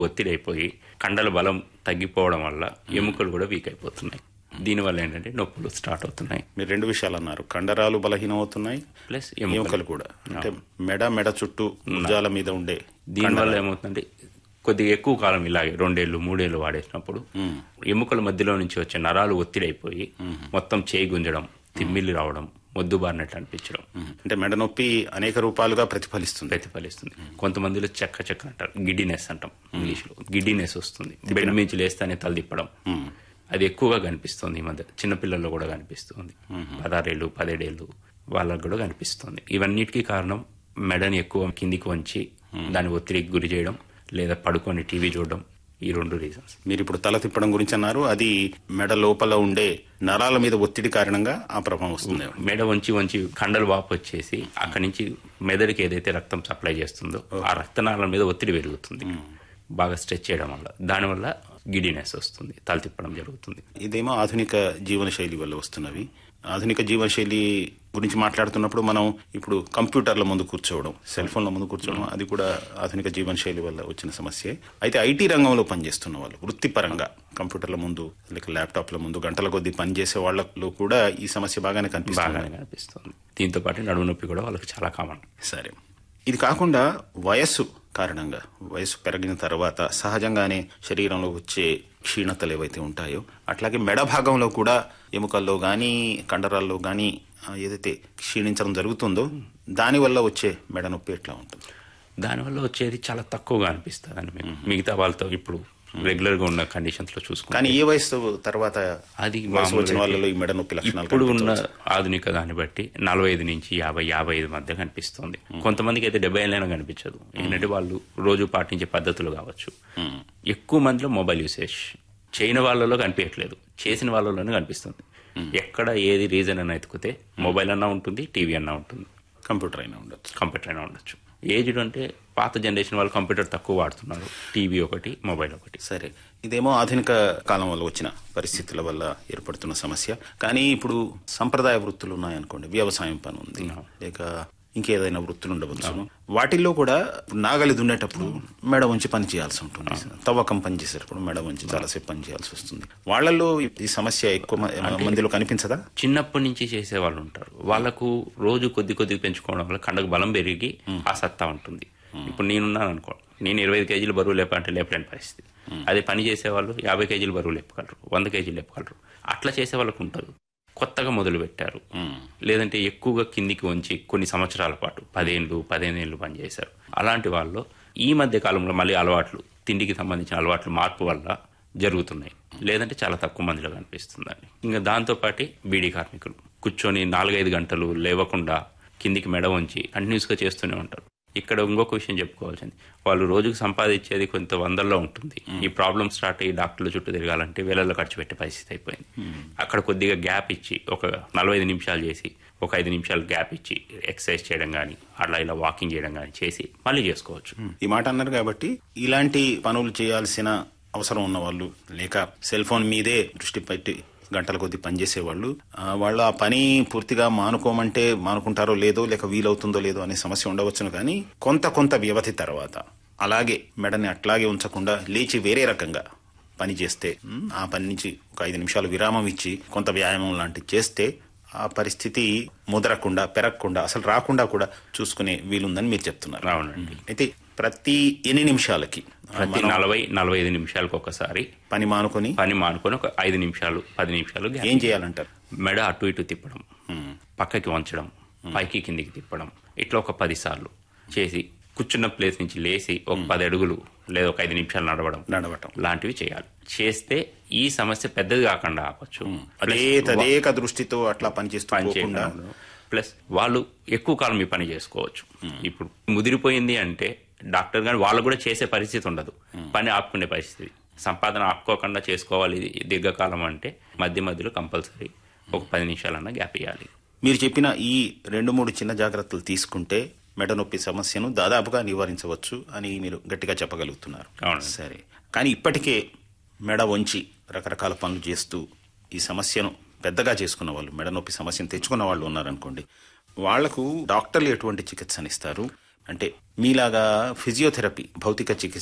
ఒత్తిడి అయిపోయి కండల బలం తగ్గిపోవడం వల్ల ఎముకలు కూడా వీక్ అయిపోతున్నాయి దీనివల్ల ఏంటంటే నొప్పులు స్టార్ట్ అవుతున్నాయి మీరు రెండు విషయాలు అన్నారు కండరాలు బలహీనం అవుతున్నాయి ప్లస్ ఎముకలు ఎముకలు కూడా అంటే మెడ మెడ చుట్టూ భుజాల మీద ఉండే దీనివల్ల ఏమవుతుందంటే కొద్దిగా ఎక్కువ కాలం ఇలాగే రెండేళ్లు మూడేళ్లు వాడేసినప్పుడు ఎముకల మధ్యలో నుంచి వచ్చే నరాలు ఒత్తిడి అయిపోయి మొత్తం చేయి గుంజడం తిమ్మిల్లి రావడం మొద్దుబారినట్లు అనిపించడం అంటే మెడ నొప్పి అనేక రూపాలుగా ప్రతిఫలిస్తుంది ప్రతిఫలిస్తుంది కొంతమందిలో చెక్క చెక్క అంటారు గిడ్డినెస్ అంటాం ఇంగ్లీష్ లో గిడ్డినెస్ వస్తుంది బెడ్ మించి లేస్తేనే తల తిప్పడం అది ఎక్కువగా కనిపిస్తుంది ఈ మధ్య చిన్నపిల్లల్లో కూడా కనిపిస్తుంది పదహారేళ్ళు పదిహేడేళ్ళు వాళ్ళకు కూడా కనిపిస్తుంది ఇవన్నిటికీ కారణం మెడని ఎక్కువ కిందికి వంచి దాని ఒత్తిడికి గురి చేయడం లేదా పడుకొని టీవీ చూడడం ఈ రెండు రీజన్స్ మీరు ఇప్పుడు తల తిప్పడం గురించి అన్నారు అది మెడ లోపల ఉండే నరాల మీద ఒత్తిడి కారణంగా ఆ ప్రభావం వస్తుంది మెడ వంచి వంచి కండలు వాపు వచ్చేసి అక్కడి నుంచి మెదడుకి ఏదైతే రక్తం సప్లై చేస్తుందో ఆ రక్తనాళాల మీద ఒత్తిడి పెరుగుతుంది బాగా స్ట్రెచ్ చేయడం వల్ల దానివల్ల గిడినెస్ వస్తుంది తల తిప్పడం జరుగుతుంది ఇదేమో ఆధునిక జీవనశైలి వల్ల వస్తున్నవి ఆధునిక జీవనశైలి గురించి మాట్లాడుతున్నప్పుడు మనం ఇప్పుడు కంప్యూటర్ల ముందు కూర్చోవడం సెల్ ఫోన్ల ముందు కూర్చోవడం అది కూడా ఆధునిక జీవనశైలి వల్ల వచ్చిన సమస్యే అయితే ఐటీ రంగంలో పనిచేస్తున్న వాళ్ళు వృత్తిపరంగా కంప్యూటర్ల ముందు లేక ల్యాప్టాప్ల ముందు గంటల కొద్దీ పనిచేసే వాళ్ళలో కూడా ఈ సమస్య బాగానే కనిపిస్తుంది బాగానే కనిపిస్తుంది దీంతో పాటు నడుము నొప్పి కూడా వాళ్ళకి చాలా కామన్ సరే ఇది కాకుండా వయస్సు కారణంగా వయస్సు పెరిగిన తర్వాత సహజంగానే శరీరంలో వచ్చే క్షీణతలు ఏవైతే ఉంటాయో అట్లాగే మెడ భాగంలో కూడా ఎముకల్లో కానీ కండరాల్లో కానీ ఏదైతే క్షీణించడం జరుగుతుందో దానివల్ల వచ్చే మెడ నొప్పి ఎట్లా ఉంటుంది దానివల్ల వచ్చేది చాలా తక్కువగా అనిపిస్తుంది అని మీకు మిగతా వాళ్ళతో ఇప్పుడు రెగ్యులర్ గా ఉన్న కండిషన్స్ లో చూసుకుంటే కానీ ఏ వయసు తర్వాత అది వయసు వచ్చిన మామూలుగా వాళ్ళలో ఈ మెడ నొప్పి లక్షణాలు ఇప్పుడు ఉన్న కనిపించవచ్చు. ఆధునిక దాన్ని బట్టి నలభై ఐదు నుంచి యాభై యాభై ఐదు మధ్య కనిపిస్తుంది కొంతమందికి అయితే డెబ్బై ఏళ్ళైనా కనిపించదు ఏంటంటే వాళ్ళు రోజు పాటించే పద్ధతులు కావచ్చు ఎక్కువ మందిలో మొబైల్ యూసేజ్ చేయని వాళ్ళలో కనిపించట్లేదు చేసిన వాళ్ళలోనే కనిపిస్తుంది ఎక్కడ ఏది రీజన్ అని ఎతికితే మొబైల్ అన్నా ఉంటుంది టీవీ అన్నా ఉంటుంది కంప్యూటర్ అయినా ఉండొచ్చు కంప్యూటర్ అయినా ఉండొచ్చు ఏజ్డ్ అంటే పాత జనరేషన్ వాళ్ళు కంప్యూటర్ తక్కువ వాడుతున్నారు టీవీ ఒకటి మొబైల్ ఒకటి సరే ఇదేమో ఆధునిక కాలం వల్ల వచ్చిన పరిస్థితుల వల్ల ఏర్పడుతున్న సమస్య కానీ ఇప్పుడు సంప్రదాయ వృత్తులు ఉన్నాయనుకోండి వ్యవసాయం పని ఉంది లేక ఇంకేదైనా వృత్తులు ఉండవచ్చు వాటిల్లో కూడా ఇప్పుడు నాగలి దున్నేటప్పుడు మెడ వంచి పని చేయాల్సి ఉంటుంది తవ్వకం పని చేసేటప్పుడు మెడ వంచి చాలాసేపు పని చేయాల్సి వస్తుంది వాళ్ళల్లో ఈ సమస్య ఎక్కువ మ- మందిలో కనిపించదా చిన్నప్పటి నుంచి చేసే వాళ్ళు ఉంటారు వాళ్ళకు రోజు కొద్ది కొద్ది పెంచుకోవడం వల్ల కండకు బలం పెరిగి ఆ సత్తా ఉంటుంది ఇప్పుడు నేనున్నాను అనుకో నేను ఇరవై ఐదు కేజీలు బరువు లేపంటే లేపలేని పరిస్థితి అదే పని చేసేవాళ్ళు యాభై కేజీలు బరువు లేపగలరు వంద కేజీలు లేపగలరు అట్లా చేసే వాళ్ళకు ఉంటారు కొత్తగా మొదలు పెట్టారు లేదంటే ఎక్కువగా కిందికి వంచి కొన్ని సంవత్సరాల పాటు పదేళ్ళు పదిహేనేళ్ళు పనిచేశారు అలాంటి వాళ్ళు ఈ మధ్య కాలంలో మళ్ళీ అలవాట్లు తిండికి సంబంధించిన అలవాట్లు మార్పు వల్ల జరుగుతున్నాయి లేదంటే చాలా తక్కువ మందిలో కనిపిస్తుందండి ఇంకా దాంతోపాటు బీడీ కార్మికులు కూర్చొని నాలుగైదు గంటలు లేవకుండా కిందికి మెడ వంచి కంటిన్యూస్గా చేస్తూనే ఉంటారు ఇక్కడ ఇంకొక విషయం చెప్పుకోవాల్సింది వాళ్ళు రోజుకు సంపాదించేది కొంత వందల్లో ఉంటుంది ఈ ప్రాబ్లం స్టార్ట్ అయ్యి డాక్టర్ల చుట్టూ తిరగాలంటే వేలల్లో ఖర్చు పెట్టే పరిస్థితి అయిపోయింది అక్కడ కొద్దిగా గ్యాప్ ఇచ్చి ఒక నలభై ఐదు నిమిషాలు చేసి ఒక ఐదు నిమిషాలు గ్యాప్ ఇచ్చి ఎక్సర్సైజ్ చేయడం కానీ అట్లా ఇలా వాకింగ్ చేయడం కానీ చేసి మళ్ళీ చేసుకోవచ్చు ఈ మాట అన్నారు కాబట్టి ఇలాంటి పనులు చేయాల్సిన అవసరం ఉన్న వాళ్ళు లేక సెల్ ఫోన్ మీదే దృష్టి పెట్టి గంటల కొద్ది పనిచేసే వాళ్ళు ఆ, వాళ్ళు ఆ పని పూర్తిగా మానుకోమంటే మానుకుంటారో లేదో లేక వీలవుతుందో లేదో అనే సమస్య ఉండవచ్చును కానీ కొంత కొంత వ్యవధి తర్వాత అలాగే మెడని అట్లాగే ఉంచకుండా లేచి వేరే రకంగా పని చేస్తే ఉమ్, ఆ పని నుంచి ఒక ఐదు నిమిషాలు విరామం ఇచ్చి కొంత వ్యాయామం లాంటివి చేస్తే ఆ పరిస్థితి ముదరకుండా పెరగకుండా అసలు రాకుండా కూడా చూసుకునే వీలుందని మీరు చెప్తున్నారు అవునండి అయితే ప్రతి ఎన్ని నిమిషాలకి ప్రతి నలభై నలభై ఐదు నిమిషాలకు ఒకసారి పని మానుకొని పని మానుకొని ఒక ఐదు నిమిషాలు పది నిమిషాలు gap ఏం చేయాలంటారు మెడ అటు ఇటు తిప్పడం పక్కకి వంచడం పైకి కిందికి తిప్పడం ఇట్లా ఒక పది సార్లు చేసి కూర్చున్న ప్లేస్ నుంచి లేచి ఒక పది అడుగులు లేదా ఒక ఐదు నిమిషాలు నడవడం నడవటం లాంటివి చేయాలి చేస్తే ఈ సమస్య పెద్దది కాకుండా ఆపచ్చు అదే తదేక దృష్టితో అట్లా పనిచేస్తూ పని పోకుండా చేయడం ప్లస్ వాళ్ళు ఎక్కువ కాలం ఈ పని చేసుకోవచ్చు ఇప్పుడు ముదిరిపోయింది అంటే డాక్టర్ గాని వాళ్ళు కూడా చేసే పరిస్థితి ఉండదు పని ఆపుకునే పరిస్థితి సంపాదన ఆపుకోకుండా చేసుకోవాలి ఇది దీర్ఘకాలం అంటే మధ్య మధ్యలో కంపల్సరీ ఒక పది నిమిషాలన్నా గ్యాప్ ఇవ్వాలి మీరు చెప్పిన ఈ రెండు మూడు చిన్న జాగ్రత్తలు తీసుకుంటే మెడ నొప్పి సమస్యను దాదాపుగా నివారించవచ్చు అని మీరు గట్టిగా చెప్పగలుగుతున్నారు అవును. సరే కానీ ఇప్పటికే మెడ వంచి రకరకాల పనులు చేస్తూ ఈ సమస్యను పెద్దగా చేసుకున్న వాళ్ళు మెడ నొప్పి సమస్యను తెచ్చుకున్న వాళ్ళు ఉన్నారనుకోండి వాళ్లకు డాక్టర్లు ఎటువంటి చికిత్సనిస్తారు అంటే మీలాగా ఫిజియోథెరపీ భౌతిక చికిత్స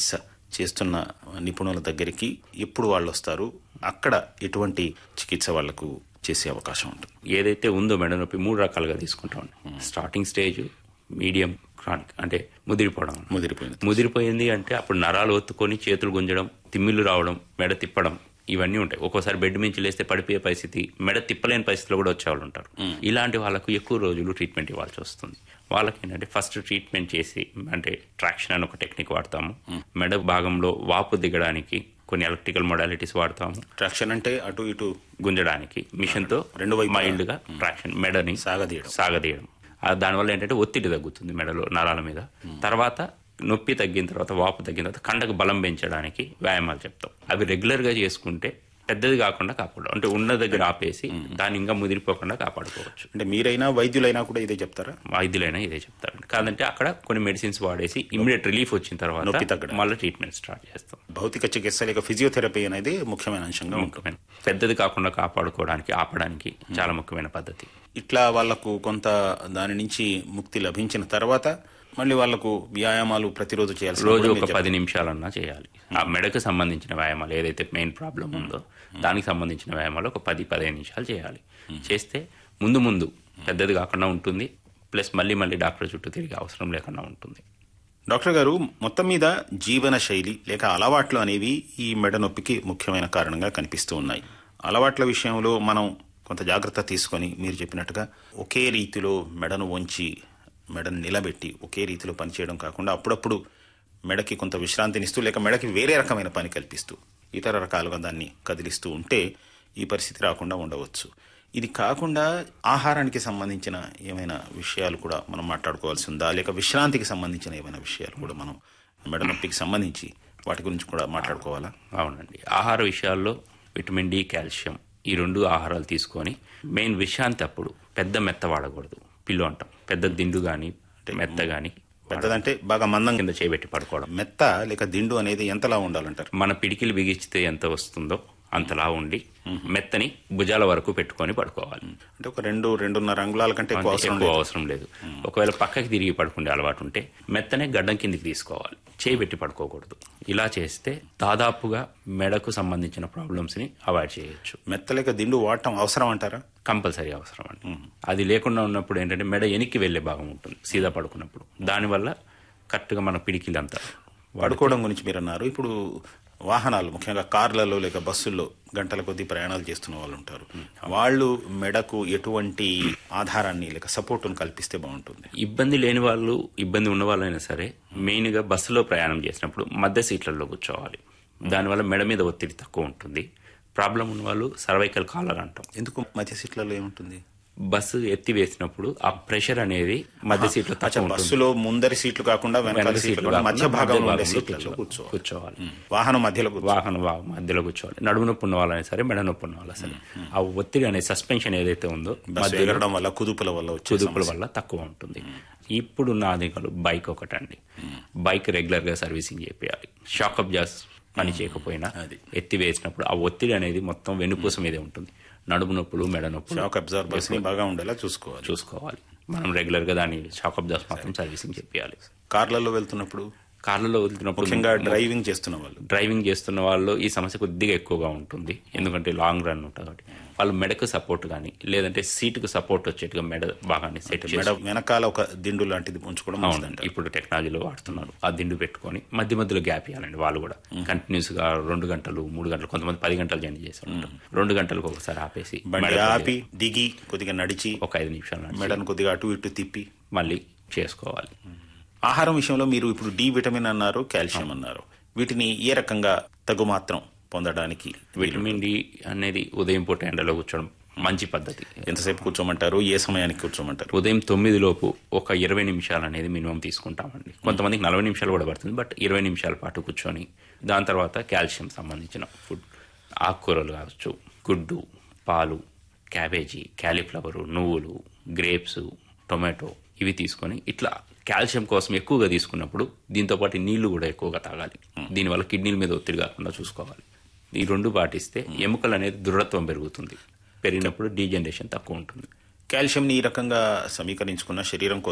చేస్తున్న నిపుణుల దగ్గరికి ఎప్పుడు వాళ్ళు వస్తారు అక్కడ ఎటువంటి చికిత్స వాళ్లకు చేసే అవకాశం ఉంటుంది ఏదైతే ఉందో మెడ నొప్పి మూడు రకాలుగా తీసుకుంటాం స్టార్టింగ్ స్టేజ్ మీడియం క్రానిక్ అంటే ముదిరిపోవడం ముదిరిపోయింది ముదిరిపోయింది అంటే అప్పుడు నరాలు ఒత్తుకొని చేతులు గుంజడం తిమ్మిళ్ళు రావడం మెడ తిప్పడం ఇవన్నీ ఉంటాయి ఒక్కోసారి బెడ్ మించి లేస్తే పడిపోయే పరిస్థితి మెడ తిప్పలేని పరిస్థితిలో కూడా వచ్చేవాళ్ళు ఉంటారు ఇలాంటి వాళ్ళకు ఎక్కువ రోజులు ట్రీట్మెంట్ ఇవ్వాల్సి వస్తుంది వాళ్ళకి ఏంటంటే ఫస్ట్ ట్రీట్మెంట్ చేసి అంటే ట్రాక్షన్ అని ఒక టెక్నిక్ వాడతాము మెడ భాగంలో వాపు దిగడానికి కొన్ని ఎలక్ట్రికల్ మొడాలిటీస్ వాడతాము ట్రాక్షన్ అంటే అటు ఇటు గుంజడానికి మిషన్ తో రెండు వైపులా. మైల్డ్ గా ట్రాక్షన్ మెడని సాగదీయడం. సాగదీయడం ఆ దానివల్ల ఏంటంటే ఒత్తిడి తగ్గుతుంది మెడలో నరాల మీద తర్వాత నొప్పి తగ్గిన తర్వాత వాపు తగ్గిన తర్వాత కండకు బలం పెంచడానికి వ్యాయామాలు చెప్తాం అవి రెగ్యులర్ గా చేసుకుంటే పెద్దది కాకుండా కాపాడు అంటే ఉన్న దగ్గర ఆపేసి దాన్ని ఇంకా ముదిరిపోకుండా కాపాడుకోవచ్చు అంటే మీరైనా వైద్యులైనా కూడా ఇదే చెప్తారా వైద్యులైనా ఇదే చెప్తారు కాదంటే అక్కడ కొన్ని మెడిసిన్స్ వాడేసి ఇమ్మీడియట్ రిలీఫ్ వచ్చిన నొప్పి తర్వాత తగ్గడం. మళ్ళీ ట్రీట్మెంట్ స్టార్ట్ చేస్తాం భౌతిక చికిత్స లేక ఫిజియోథెరపీ అనేది ముఖ్యమైన అంశంగా ఉంటుంది ముఖ్యమైన పెద్దది కాకుండా కాపాడుకోవడానికి ఆపడానికి చాలా ముఖ్యమైన పద్ధతి ఇట్లా వాళ్లకు కొంత దాని నుంచి ముక్తి లభించిన తర్వాత మళ్ళీ వాళ్లకు వ్యాయామాలు ప్రతిరోజు చేయాల్సి రోజు ఒక పది నిమిషాలన్నా చేయాలి ఆ మెడకు సంబంధించిన వ్యాయామాలు ఏదైతే మెయిన్ ప్రాబ్లం ఉందో దానికి సంబంధించిన వ్యాయామాలు ఒక పది పదిహేను నిమిషాలు చేయాలి చేస్తే ముందు ముందు పెద్దది కాకుండా ఉంటుంది ప్లస్ మళ్ళీ మళ్ళీ డాక్టర్ చుట్టూ తిరిగే అవసరం లేకుండా ఉంటుంది డాక్టర్ గారు మొత్తం మీద జీవన శైలి లేక అలవాట్లు అనేవి ఈ మెడ నొప్పికి ముఖ్యమైన కారణంగా కనిపిస్తూ ఉన్నాయి అలవాట్ల విషయంలో మనం కొంత జాగ్రత్త తీసుకొని మీరు చెప్పినట్టుగా ఒకే రీతిలో మెడను వంచి మెడను నిలబెట్టి ఒకే రీతిలో పనిచేయడం కాకుండా అప్పుడప్పుడు మెడకి కొంత విశ్రాంతినిస్తూ లేక మెడకి వేరే రకమైన పని కల్పిస్తూ ఇతర రకాలుగా దాన్ని కదిలిస్తూ ఉంటే ఈ పరిస్థితి రాకుండా ఉండవచ్చు ఇది కాకుండా ఆహారానికి సంబంధించిన ఏమైనా విషయాలు కూడా మనం మాట్లాడుకోవాల్సి ఉందా లేక విశ్రాంతికి సంబంధించిన ఏమైనా విషయాలు కూడా మనం మెడ నొప్పికి సంబంధించి వాటి గురించి కూడా మాట్లాడుకోవాలా అవునండి ఆహార విషయాల్లో విటమిన్ డి కాల్షియం ఈ రెండు ఆహారాలు తీసుకొని మెయిన్ విశ్రాంతి అప్పుడు పెద్ద మెత్త వాడకూడదు పిల్లు అంటాం పెద్ద దిండు కానీ మెత్త కానీ పెద్దదంటే బాగా మందంగా కింద చేయబెట్టి పడుకోవడం మెత్త లేక దిండు అనేది ఎంతలా ఉండాలంటారు మన పిడికిలు బిగిస్తే ఎంత వస్తుందో అంతలా ఉండి మెత్తని భుజాల వరకు పెట్టుకొని పడుకోవాలి అంటే ఒక రెండు రెండున్నర అంగుళాల కంటే ఎక్కువ అవసరం ఎక్కువ లేదు అవసరం లేదు ఒకవేళ పక్కకి తిరిగి పడుకునే అలవాటు ఉంటే మెత్తనే గడ్డం కిందికి తీసుకోవాలి చేయి పెట్టి పడుకోకూడదు ఇలా చేస్తే దాదాపుగా మెడకు సంబంధించిన ప్రాబ్లమ్స్ ని అవాయిడ్ చేయొచ్చు మెత్త లేక దిండు వాడటం అవసరం అంటారా కంపల్సరీ అవసరం అండి అది లేకుండా ఉన్నప్పుడు ఏంటంటే మెడ వెనక్కి వెళ్లే భాగం ఉంటుంది సీదా పడుకున్నప్పుడు దానివల్ల కరెక్ట్గా మన పిడికిలంతా పడుకోవడం గురించి మీరు అన్నారు ఇప్పుడు వాహనాలు ముఖ్యంగా కార్లలో లేక బస్సుల్లో గంటల కొద్దీ ప్రయాణాలు చేస్తున్న వాళ్ళు ఉంటారు వాళ్ళు మెడకు ఎటువంటి ఆధారాన్ని లేక సపోర్టును కల్పిస్తే బాగుంటుంది ఇబ్బంది లేని వాళ్ళు ఇబ్బంది ఉన్న వాళ్ళైనా సరే మెయిన్గా బస్సులో ప్రయాణం చేసినప్పుడు మధ్య సీట్లలో కూర్చోవాలి దానివల్ల మెడ మీద ఒత్తిడి తక్కువ ఉంటుంది ప్రాబ్లం ఉన్న వాళ్ళు సర్వైకల్ కాలర్ అంటాం ఎందుకు మధ్య సీట్లలో ఏముంటుంది బస్సు ఎత్తి వేసినప్పుడు ఆ ప్రెషర్ అనేది మధ్య సీట్లో అచ్చా తక్కువ ఉంటుంది బస్సులో ముందరి సీట్లు కాకుండా వెనకాల వెనక సీట్లు సీట్లు కూడా కాకుండా మధ్య భాగంలో ఉండే భాగంలో సీట్లలో కూర్చోవాలి. కూర్చోవాలి కూర్చోవాలి వాహనం మధ్యలో కూర్చో వాహన వా- మధ్యలో కూర్చోవాలి నడుము నొప్పి ఉన్న వాళ్ళైనా సరే మెడ నొప్పి ఉన్న వాళ్ళైనా సరే ఆ ఒత్తిడి అనే సస్పెన్షన్ ఏదైతే ఉందో బస్సు ఎగరడం వల్ల కుదుపుల వల్ల వచ్చే కుదుపుల వల్ల తక్కువ ఉంటుంది ఇప్పుడు నా దగ్గర బైక్ ఒకటండి బైక్ రెగ్యులర్ గా సర్వీసింగ్ చేయాలి షాక్ అబ్జాస్ పని చేయకపోయినా అది. ఎత్తి వేసినప్పుడు ఆ ఒత్తిడి అనేది మొత్తం వెన్నుపూస మీదే ఉంటుంది నడుము నొప్పులు మెడ నొప్పులు షాక్ అబ్జర్బర్స్ ని బాగా ఉండేలా చూసుకోవాలి చూసుకోవాలి మనం రెగ్యులర్ గా దాన్ని షాక్ అబ్జాస్ మాత్రం సర్వీసింగ్ చేయాలి కార్లలో వెళ్తున్నప్పుడు కార్లలో వెళ్తున్నప్పుడు ముఖ్యంగా డ్రైవింగ్ చేస్తున్న వాళ్ళు డ్రైవింగ్ చేస్తున్న వాళ్ళు ఈ సమస్య కొద్దిగా ఎక్కువగా ఉంటుంది ఎందుకంటే లాంగ్ రన్ ఉంటుంది కాబట్టి వాళ్ళు మెడకు సపోర్ట్ కానీ లేదంటే సీటుకు సపోర్ట్ వచ్చేట్టుగా మెడ భాగాన్ని సెట్ చేసి మెడ వెనకాల ఒక దిండు లాంటిది ఉంచుకోవడం మంచిదంట ఇప్పుడు టెక్నాలజీలో వాడుతున్నారు ఆ దిండు పెట్టుకొని మధ్య మధ్యలో గ్యాప్ ఇవ్వాలండి వాళ్ళు కూడా కంటిన్యూస్ గా రెండు గంటలు మూడు గంటలు కొంతమంది పది గంటలు జర్నీ చేసి ఉంటారు రెండు గంటలకు ఒకసారి ఆపేసి బండి మెడ ఆపి దిగి కొద్దిగా నడిచి ఒక ఐదు నిమిషాలు నడిచి మెడను కొద్దిగా అటు ఇటు తిప్పి మళ్ళీ చేసుకోవాలి ఆహారం విషయంలో మీరు ఇప్పుడు డి విటమిన్ అన్నారు కాల్షియం అన్నారు వీటిని ఏ రకంగా తగు మాత్రం పొందడానికి విటమిన్ డి అనేది ఉదయం పూట ఎండలో కూర్చోవడం మంచి పద్ధతి ఎంతసేపు కూర్చోమంటారు ఏ సమయానికి కూర్చోమంటారు ఉదయం తొమ్మిది లోపు ఒక ఇరవై నిమిషాలు అనేది మినిమం తీసుకుంటామండి కొంతమందికి నలభై నిమిషాలు కూడా పడుతుంది బట్ ఇరవై నిమిషాల పాటు కూర్చొని దాని తర్వాత కాల్షియం సంబంధించిన ఫుడ్ ఆకుకూరలు కావచ్చు గుడ్డు పాలు క్యాబేజీ క్యాలీఫ్లవరు నువ్వులు గ్రేప్స్ టొమాటో ఇవి తీసుకొని ఇట్లా కాల్షియం కోసం ఎక్కువగా తీసుకున్నప్పుడు దీంతో పాటు నీళ్లు కూడా ఎక్కువగా తాగాలి దీనివల్ల కిడ్నీల మీద ఒత్తిడి కాకుండా చూసుకోవాలి ఈ రెండు పాటిస్తే ఎముకలు అనేది దృఢత్వం పెరుగుతుంది పెరిగినప్పుడు డీజనరేషన్ తక్కువ ఉంటుంది కాల్షియంని ఈ రకంగా సమీకరించుకున్న శరీరం